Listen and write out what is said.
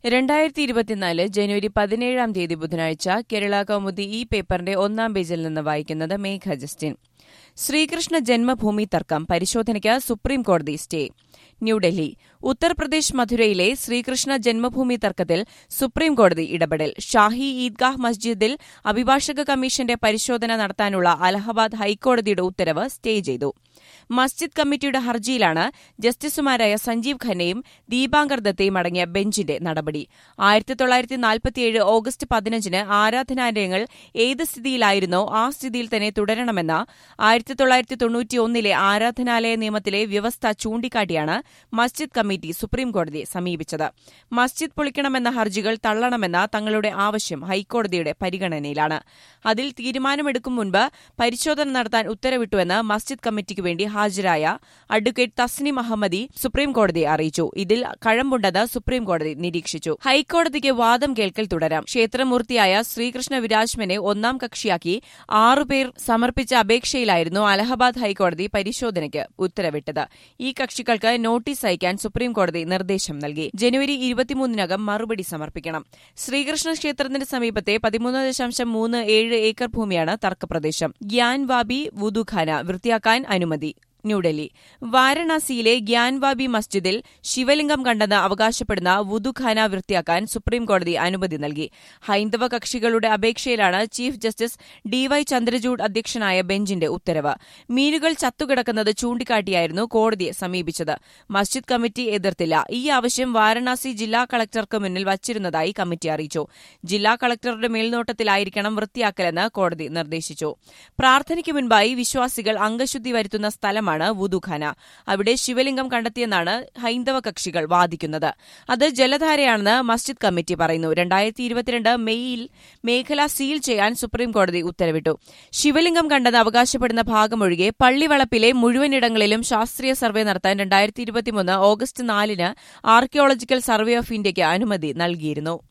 രണ്ടായിരത്തി ഇരുപത്തിനാല് ജനുവരി പതിനേഴാം തീയതി ബുധനാഴ്ച കേരള കൗമുദി ഈ പേപ്പറിന്റെ ഒന്നാം പേജിൽ നിന്ന് വായിക്കുന്നത് മേഘ ജസ്റ്റിൻ ശ്രീകൃഷ്ണ ജന്മഭൂമി തർക്കം പരിശോധനയ്ക്ക് സുപ്രീം കോടതി സ്റ്റേ ന്യൂഡൽഹി ഉത്തർപ്രദേശ് മധുരയിലെ ശ്രീകൃഷ്ണ ജന്മഭൂമി തർക്കത്തിൽ സുപ്രീം കോടതി ഇടപെടൽ ഷാഹി ഈദ്ഗാഹ് മസ്ജിദിൽ അഭിഭാഷക കമ്മീഷന്റെ പരിശോധന നടത്താനുള്ള അലഹബാദ് ഹൈക്കോടതിയുടെ ഉത്തരവ് സ്റ്റേ ചെയ്തു മസ്ജിദ് കമ്മിറ്റിയുടെ ഹർജിയിലാണ് ജസ്റ്റിസുമാരായ സഞ്ജീവ് ഖന്നയും ദീപാങ്കർ ദത്തയും അടങ്ങിയ ബെഞ്ചിന്റെ നടപടി ആയിരത്തി തൊള്ളായിരത്തി നാൽപ്പത്തിയേഴ് ഓഗസ്റ്റ് പതിനഞ്ചിന് ആരാധനാലയങ്ങൾ ഏത് സ്ഥിതിയിലായിരുന്നോ ആ സ്ഥിതിയിൽ തന്നെ തുടരണമെന്ന ആയിരത്തി തൊള്ളായിരത്തി തൊണ്ണൂറ്റിയൊന്നിലെ ആരാധനാലയ നിയമത്തിലെ വ്യവസ്ഥ ചൂണ്ടിക്കാട്ടിയാണ് മസ്ജിദ് കമ്മിറ്റി സുപ്രീംകോടതിയെ സമീപിച്ചത് മസ്ജിദ് പൊളിക്കണമെന്ന ഹർജികൾ തള്ളണമെന്ന തങ്ങളുടെ ആവശ്യം ഹൈക്കോടതിയുടെ പരിഗണനയിലാണ് അതിൽ തീരുമാനമെടുക്കും മുൻപ് പരിശോധന നടത്താൻ ഉത്തരവിട്ടുവെന്ന് മസ്ജിദ് കമ്മിറ്റിക്ക് വേണ്ടി ഹാജരായ അഡ്വക്കേറ്റ് തസ്നിം അഹമ്മദി സുപ്രീംകോടതിയെ അറിയിച്ചു ഇതിൽ കഴമ്പുണ്ടെന്ന് സുപ്രീംകോടതി നിരീക്ഷിച്ചു ഹൈക്കോടതിക്ക് വാദം കേൾക്കൽ തുടരാം ക്ഷേത്രമൂർത്തിയായ ശ്രീകൃഷ്ണ വിരാജ്മനെ ഒന്നാം കക്ഷിയാക്കി ആറുപേർ സമർപ്പിച്ച അപേക്ഷയിലായിരുന്നു അലഹബാദ് ഹൈക്കോടതി പരിശോധനയ്ക്ക് ഉത്തരവിട്ടത് ഈ കക്ഷികൾക്ക് നോട്ടീസ് അയക്കാൻ സുപ്രീംകോടതി നിർദ്ദേശം നൽകി ജനുവരി ഇരുപത്തിമൂന്നിനകം മറുപടി സമർപ്പിക്കണം ശ്രീകൃഷ്ണ ക്ഷേത്രത്തിന് സമീപത്തെ പതിമൂന്ന് ദശാംശം മൂന്ന് ഏഴ് ഏക്കർ ഭൂമിയാണ് തർക്കപ്രദേശം ഗ്യാൻവാബി വുദുഖാന വൃത്തിയാക്കാൻ അനുമതി ന്യൂഡൽഹി വാരണാസിയിലെ ഗ്യാൻവാബി മസ്ജിദിൽ ശിവലിംഗം കണ്ടെന്ന് അവകാശപ്പെടുന്ന വുദുഖാന വൃത്തിയാക്കാൻ സുപ്രീംകോടതി അനുമതി നൽകി ഹൈന്ദവ കക്ഷികളുടെ അപേക്ഷയിലാണ് ചീഫ് ജസ്റ്റിസ് ഡിവൈ ചന്ദ്രചൂഡ് അധ്യക്ഷനായ ബെഞ്ചിന്റെ ഉത്തരവ് മീനുകൾ ചത്തുകിടക്കുന്നത് ചൂണ്ടിക്കാട്ടിയായിരുന്നു കോടതിയെ സമീപിച്ചത് മസ്ജിദ് കമ്മിറ്റി എതിർത്തില്ല ഈ ആവശ്യം വാരണാസി ജില്ലാ കളക്ടർക്ക് മുന്നിൽ വച്ചിരുന്നതായി കമ്മിറ്റി അറിയിച്ചു ജില്ലാ കളക്ടറുടെ മേൽനോട്ടത്തിലായിരിക്കണം വൃത്തിയാക്കലെന്ന് കോടതി നിർദ്ദേശിച്ചു പ്രാർത്ഥനയ്ക്ക് മുൻപായി വിശ്വാസികൾ അംഗശുദ്ധി വരുത്തുന്ന സ്ഥലമാണ് വുദുഖാന അവിടെ ശിവലിംഗം കണ്ടെത്തിയെന്നാണ് ഹൈന്ദവ കക്ഷികൾ വാദിക്കുന്നത് അത് ജലധാരയാണെന്ന് മസ്ജിദ് കമ്മിറ്റി പറയുന്നു രണ്ടായിരത്തി ഇരുപത്തിരണ്ട് മെയ്യിൽ മേഖല സീൽ ചെയ്യാൻ സുപ്രീംകോടതി ഉത്തരവിട്ടു ശിവലിംഗം കണ്ടെന്ന് അവകാശപ്പെടുന്ന ഭാഗമൊഴികെ പള്ളിവളപ്പിലെ മുഴുവനിടങ്ങളിലും ശാസ്ത്രീയ സർവേ നടത്താൻ രണ്ടായിരത്തി ഇരുപത്തിമൂന്ന് ഓഗസ്റ്റ് നാലിന് ആർക്കിയോളജിക്കൽ സർവേ ഓഫ് ഇന്ത്യയ്ക്ക് അനുമതി നൽകിയിരുന്നു